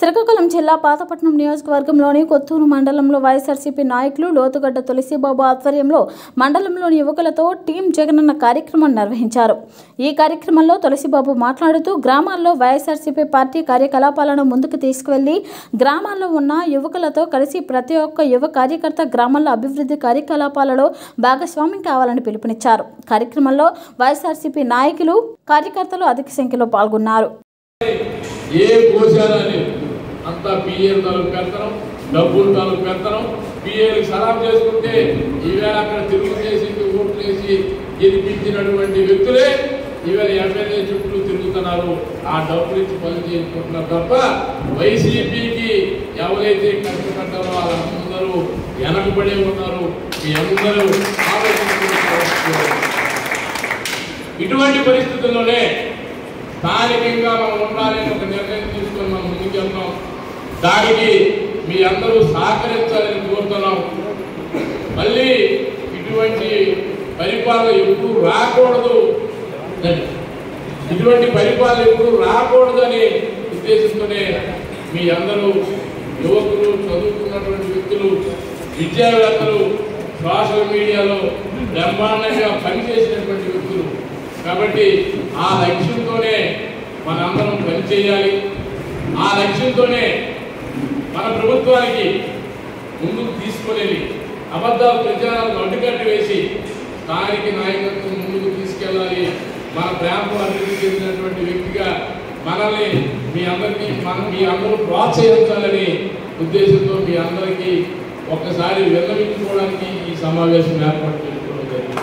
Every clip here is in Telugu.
శ్రీకాకుళం జిల్లా పాతపట్నం నియోజకవర్గంలోని కొత్తూరు మండలంలో వైఎస్ఆర్సీపీ నాయకులు లోతుగడ్డ తులసిబాబు ఆధ్వర్యంలో మండలంలోని యువకులతో టీం జగనన్న కార్యక్రమం నిర్వహించారు ఈ కార్యక్రమంలో తులసిబాబు మాట్లాడుతూ గ్రామాల్లో వైఎస్ఆర్సీపీ పార్టీ కార్యకలాపాలను ముందుకు తీసుకువెళ్లి గ్రామాల్లో ఉన్న యువకులతో కలిసి ప్రతి ఒక్క యువ కార్యకర్త గ్రామాల్లో అభివృద్ధి కార్యకలాపాలలో భాగస్వామ్యం కావాలని పిలుపునిచ్చారు కార్యక్రమంలో వైఎస్ఆర్సీపీ నాయకులు కార్యకర్తలు అధిక సంఖ్యలో పాల్గొన్నారు ఏ కోశాలని అంతా పిఏలు తాలూకు పెత్తనం డబ్బులు తాలూకు పెత్తనం పిఏలు సలాం చేసుకుంటే ఈవేళ అక్కడ తిరుగు చేసి ఓట్లు వేసి గెలిపించినటువంటి వ్యక్తులే ఈవేళ ఎమ్మెల్యే చుట్టూ తిరుగుతున్నారు ఆ డబ్బులు ఇచ్చి పని చేసుకుంటున్నారు తప్ప వైసీపీకి ఎవరైతే కష్టపడ్డారో వాళ్ళందరూ వెనకబడే ఉన్నారు మీ అందరూ ఆలోచించుకుంటున్నారు ఇటువంటి పరిస్థితుల్లోనే స్థానికంగా మనం ఉండాలని ఒక నిర్ణయం తీసుకొని మనం ముందుకెళ్తాం దానికి మీ అందరూ సహకరించాలని కోరుతున్నాం మళ్ళీ ఇటువంటి పరిపాలన ఎప్పుడు రాకూడదు అని. ఇటువంటి పరిపాలన ఎప్పుడు రాకూడదని ఉద్దేశంతోనే మీ అందరూ యువకులు చదువుకున్నటువంటి వ్యక్తులు విద్యావేత్తలు సోషల్ మీడియాలో బ్రహ్మాండంగా పనిచేసినటువంటి వ్యక్తులు కాబట్టి ఆ లక్ష్యంతోనే మనందరం పనిచేయాలి ఆ లక్ష్యంతోనే మన ప్రభుత్వానికి ముందుకు తీసుకునేది అబద్ధాల ప్రచారాలను అడ్డుకట్ట వేసి స్థానిక నాయకత్వం ముందుకు తీసుకెళ్ళాలి మన ప్రాంతం అభివృద్ధి చెందినటువంటి వ్యక్తిగా మనల్ని మీ అందరికీ మనం మీ అందరూ ప్రోత్సహించాలని ఉద్దేశంతో మీ అందరికీ ఒక్కసారి విన్నవించుకోవడానికి ఈ సమావేశం ఏర్పాటు చేసుకోవడం జరిగింది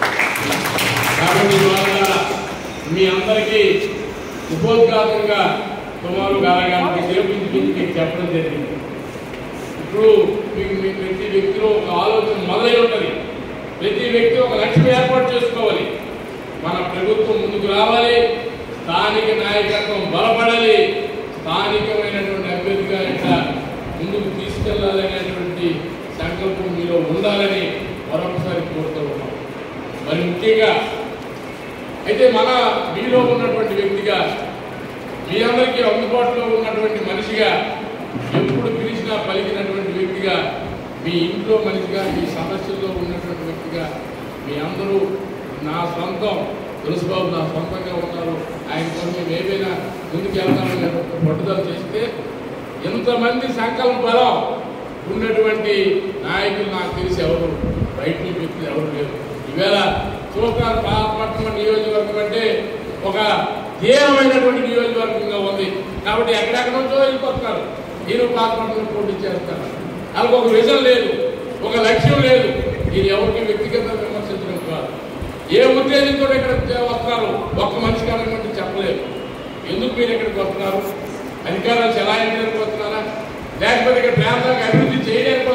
కాబట్టి ఇవాళ మీ అందరికీ ఉపోద్ఘాతంగా సుమారు అరగంట సేపు ఇంచుమించు మీకు చెప్పడం జరిగింది ఇప్పుడు మీకు మీ ప్రతి వ్యక్తిలో ఒక ఆలోచన మొదలై ఉంటుంది ప్రతి వ్యక్తి ఒక లక్ష్యం ఏర్పాటు చేసుకోవాలి మన ప్రభుత్వం ముందుకు రావాలి స్థానిక నాయకత్వం బలపడాలి స్థానికమైనటువంటి అభ్యర్థిగా ఇట్లా ముందుకు తీసుకెళ్లాలనేటువంటి సంకల్పం మీలో ఉండాలని మరొకసారి కోరుతూ ఉన్నాం మరి ముఖ్యంగా అయితే మన మీలో ఉన్నటువంటి వ్యక్తిగా మీ అందరికీ అందుబాటులో ఉన్నటువంటి మనిషిగా ఎప్పుడు పిలిచినా పలికినటువంటి వ్యక్తిగా మీ ఇంట్లో మనిషిగా మీ సమస్యల్లో ఉన్నటువంటి వ్యక్తిగా మీ అందరూ నా సొంతం తులసిబాబు నా సొంతంగా ఉన్నారు ఆయనతో మేము ఏమైనా ముందుకు వెళ్తామని పట్టుదల చేస్తే ఎంతమంది సంకల్ప బలం ఉన్నటువంటి నాయకులు నాకు తెలిసి ఎవరు బయట వ్యక్తులు ఎవరు లేరు ఈవేళ చూస్తారు పాతపట్నం నియోజకవర్గం అంటే ఒక ధీరమైనటువంటి నియోజకవర్గంగా ఉంది కాబట్టి ఎక్కడెక్కడ నుంచో వెళ్ళిపోతున్నారు నేను పాతపట్నం పోటీ చేస్తారు వాళ్ళకి ఒక విజన్ లేదు ఒక లక్ష్యం లేదు ఇది ఎవరికి వ్యక్తిగతంగా విమర్శించడం కాదు ఏ ఉద్దేశంతో ఇక్కడ వస్తున్నారు ఒక్క మనిషి కారణం చెప్పలేదు ఎందుకు మీరు ఇక్కడికి వస్తున్నారు అధికారాలు చెలాయించడానికి వస్తున్నారా లేకపోతే ఇక్కడ ప్రాంతానికి అభివృద్ధి చేయడానికి